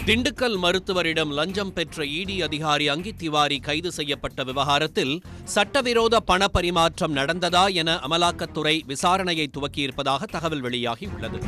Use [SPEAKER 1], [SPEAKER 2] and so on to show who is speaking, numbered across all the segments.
[SPEAKER 1] திண்டுக்கல் மருத்துவரிடம் லஞ்சம் பெற்ற இடி அதிகாரி அங்கித் திவாரி கைது செய்யப்பட்ட விவகாரத்தில் சட்டவிரோத பண பரிமாற்றம் நடந்ததா என அமலாக்கத்துறை விசாரணையை துவக்கியிருப்பதாக தகவல் வெளியாகியுள்ளது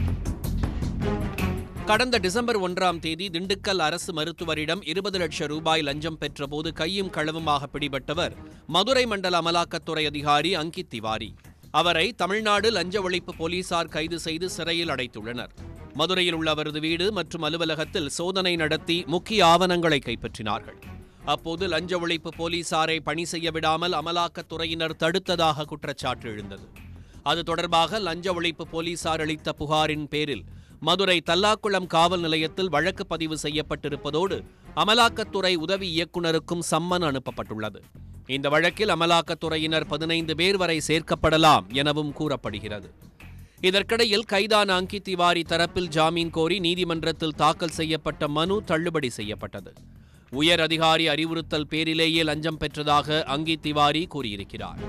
[SPEAKER 1] கடந்த டிசம்பர் ஒன்றாம் தேதி திண்டுக்கல் அரசு மருத்துவரிடம் இருபது லட்சம் ரூபாய் லஞ்சம் பெற்றபோது கையும் களவுமாக பிடிபட்டவர் மதுரை மண்டல அமலாக்கத்துறை அதிகாரி அங்கித் திவாரி அவரை தமிழ்நாடு லஞ்ச ஒழிப்பு போலீசார் கைது செய்து சிறையில் அடைத்துள்ளனர் மதுரையில் உள்ள அவரது வீடு மற்றும் அலுவலகத்தில் சோதனை நடத்தி முக்கிய ஆவணங்களை கைப்பற்றினார்கள் அப்போது லஞ்ச ஒழிப்பு போலீசாரை பணி செய்ய விடாமல் அமலாக்கத்துறையினர் தடுத்ததாக குற்றச்சாட்டு எழுந்தது அது தொடர்பாக லஞ்ச ஒழிப்பு போலீசார் அளித்த புகாரின் பேரில் மதுரை தல்லாக்குளம் காவல் நிலையத்தில் வழக்கு பதிவு செய்யப்பட்டிருப்பதோடு அமலாக்கத்துறை உதவி இயக்குநருக்கும் சம்மன் அனுப்பப்பட்டுள்ளது இந்த வழக்கில் அமலாக்கத்துறையினர் பதினைந்து பேர் வரை சேர்க்கப்படலாம் எனவும் கூறப்படுகிறது இதற்கிடையில் கைதான அங்கித் திவாரி தரப்பில் ஜாமீன் கோரி நீதிமன்றத்தில் தாக்கல் செய்யப்பட்ட மனு தள்ளுபடி செய்யப்பட்டது உயர் அதிகாரி அறிவுறுத்தல் பேரிலேயே லஞ்சம் பெற்றதாக அங்கித் திவாரி கூறியிருக்கிறார்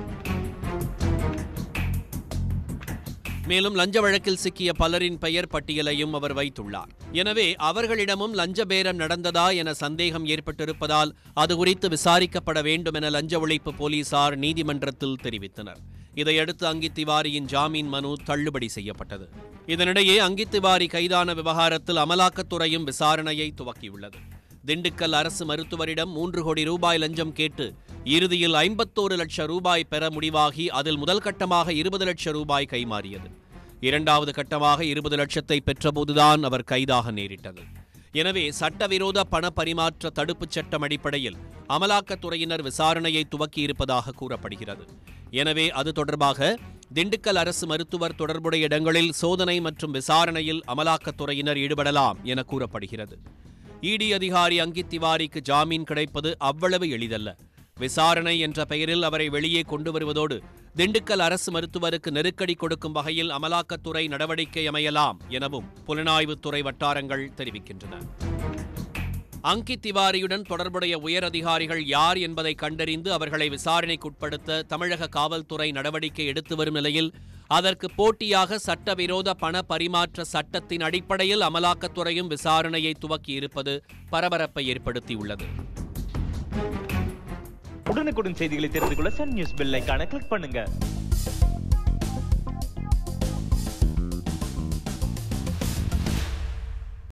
[SPEAKER 1] மேலும் லஞ்ச வழக்கில் சிக்கிய பலரின் பெயர் பட்டியலையும் அவர் வைத்துள்ளார் எனவே அவர்களிடமும் லஞ்ச பேரம் நடந்ததா என சந்தேகம் ஏற்பட்டிருப்பதால் அது குறித்து விசாரிக்கப்பட வேண்டும் என லஞ்ச ஒழிப்பு போலீசார் நீதிமன்றத்தில் தெரிவித்தனர் இதையடுத்து அங்கித் திவாரியின் ஜாமீன் மனு தள்ளுபடி செய்யப்பட்டது இதனிடையே அங்கித் திவாரி கைதான விவகாரத்தில் அமலாக்கத்துறையும் விசாரணையை துவக்கியுள்ளது திண்டுக்கல் அரசு மருத்துவரிடம் மூன்று கோடி ரூபாய் லஞ்சம் கேட்டு இறுதியில் ஐம்பத்தோரு லட்சம் ரூபாய் பெற முடிவாகி அதில் முதல் கட்டமாக இருபது லட்சம் ரூபாய் கைமாறியது இரண்டாவது கட்டமாக இருபது லட்சத்தை பெற்றபோதுதான் அவர் கைதாக நேரிட்டது எனவே சட்டவிரோத பண பரிமாற்ற தடுப்புச் சட்டம் அடிப்படையில் அமலாக்கத்துறையினர் விசாரணையை துவக்கியிருப்பதாக கூறப்படுகிறது எனவே அது தொடர்பாக திண்டுக்கல் அரசு மருத்துவர் தொடர்புடைய இடங்களில் சோதனை மற்றும் விசாரணையில் அமலாக்கத்துறையினர் ஈடுபடலாம் என கூறப்படுகிறது இடி அதிகாரி அங்கித் திவாரிக்கு ஜாமீன் கிடைப்பது அவ்வளவு எளிதல்ல விசாரணை என்ற பெயரில் அவரை வெளியே கொண்டு வருவதோடு திண்டுக்கல் அரசு மருத்துவருக்கு நெருக்கடி கொடுக்கும் வகையில் அமலாக்கத்துறை நடவடிக்கை அமையலாம் எனவும் புலனாய்வுத்துறை வட்டாரங்கள் தெரிவிக்கின்றன அங்கித் திவாரியுடன் தொடர்புடைய உயர் அதிகாரிகள் யார் என்பதை கண்டறிந்து அவர்களை விசாரணைக்குட்படுத்த தமிழக காவல்துறை நடவடிக்கை எடுத்து வரும் நிலையில் அதற்கு போட்டியாக சட்டவிரோத பண பரிமாற்ற சட்டத்தின் அடிப்படையில் அமலாக்கத்துறையும் விசாரணையை துவக்கி இருப்பது பரபரப்பை ஏற்படுத்தியுள்ளது
[SPEAKER 2] உடனுக்குடன் செய்திகளை தெரிந்து கொள்ள சன் நியூஸ் பெல் ஐகானை கிளிக் பண்ணுங்க